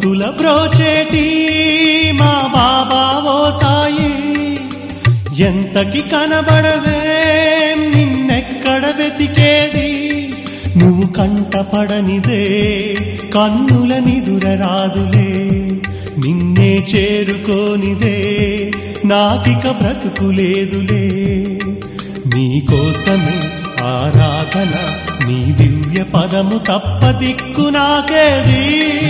భక్తుల బ్రోచేటి మా బాబా ఓ సాయి ఎంతకి కనబడవే నిన్నెక్కడ వెతికేది నువ్వు కంటపడనిదే కన్నుల నిదుర రాదులే నిన్నే చేరుకోనిదే నాకిక బ్రతుకులేదులే నీకోసమే ఆరాధన నీ దివ్య పదము తప్ప దిక్కు నాకేది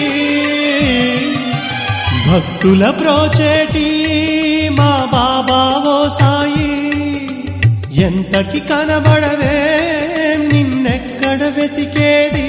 భక్తుల ప్రోచేటి మా బాబా ఓ సాయి ఎంతకి కనబడవే నిన్నెక్కడ వెతికేది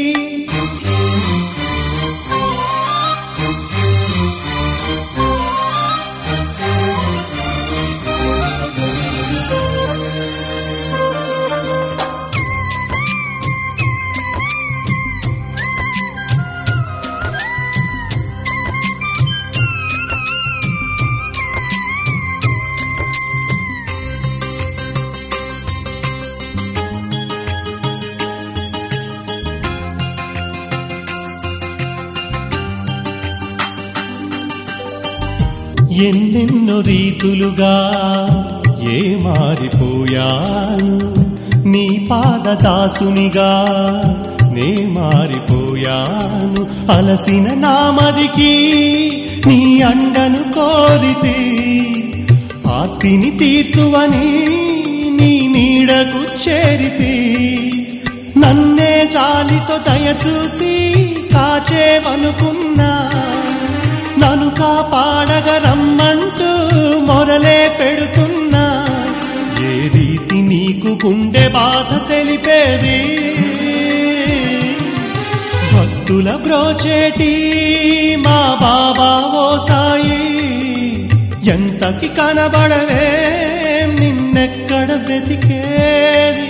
ఎన్నెన్నో రీతులుగా ఏ మారిపోయాను నీ పాదదాసునిగా నే మారిపోయాను అలసిన నామదికి నీ అండను కోరితే ఆర్తిని తీర్తువని నీ నీడకు చేరితే నన్నే జాలితో దయచూసి కాచేవనుకున్నా నన్ను కాపాడగ రమ్మంటూ మొరలే పెడుతున్నా ఏ రీతి నీకు గుండె బాధ తెలిపేది భక్తుల బ్రోచేటి మా బాబా ఓ సాయి ఎంతకి కనబడవే నిన్నెక్కడ వెతికేది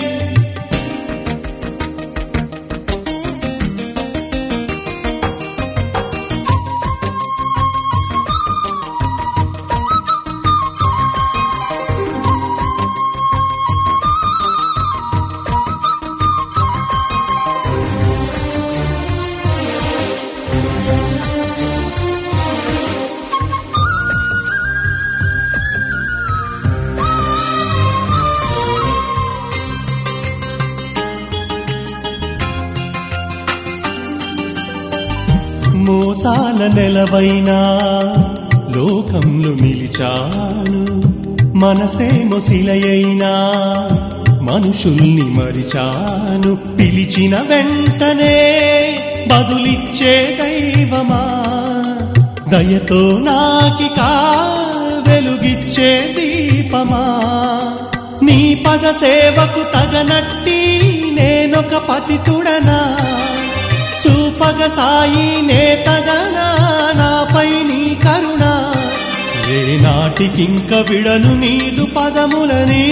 మోసాల నెలవైనా లోకంలో నిలిచాను మనసేమో శిలయైనా మనుషుల్ని మరిచాను పిలిచిన వెంటనే బదులిచ్చే దైవమా దయతో నాకికా వెలుగిచ్చే దీపమా నీ పద సేవకు తగనట్టి నేనొక పతితుడనా చూపగ సాయి నేతగనా నాపై నీ కరుణ ఏ నాటికింక విడను నీదు పదములని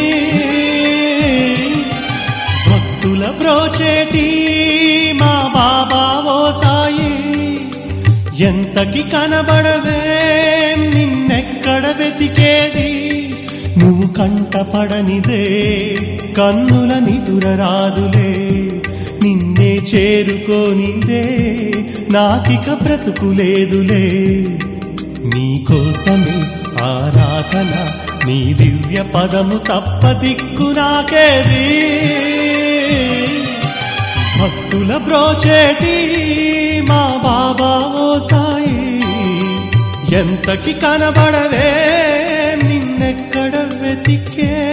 భక్తుల బ్రోచేటి మా బాబా ఓ సాయి ఎంతకి కనబడవే నిన్నెక్కడ వెతికేది నువ్వు కంటపడనిదే కన్నుల నిదుర రాదులే నిన్నే చేరుకోనిదే నాకిక బ్రతుకులేదులే నీకోసమే ఆరాధన నీ దివ్య పదము తప్ప దిక్కు నాకేది భక్తుల బ్రోచేటి మా బాబా ఓ సాయి ఎంతకి కనబడవే నిన్నెక్కడ వెతికే